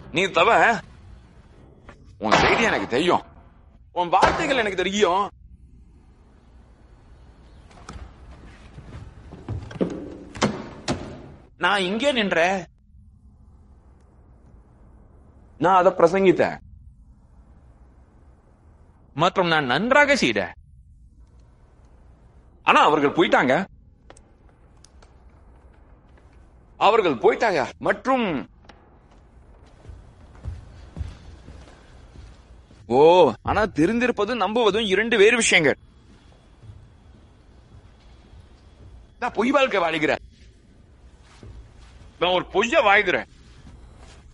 நீ தவ உன் செய்தி எனக்கு தெரியும் உன் வார்த்தைகள் எனக்கு தெரியும் நான் இங்கே நின்ற நான் அதை பிரசங்கித்தேன் மற்றும் நான் நன்றாக செய்தேன் ஆனா அவர்கள் போயிட்டாங்க அவர்கள் போயிட்டாங்க மற்றும் ஓ ஆனா தெரிந்திருப்பதும் நம்புவதும் இரண்டு வேறு விஷயங்கள் நான் பொய் வாழ்க்கை வாழ்கிறேன் நான் ஒரு பொய்ய வாழ்கிறேன்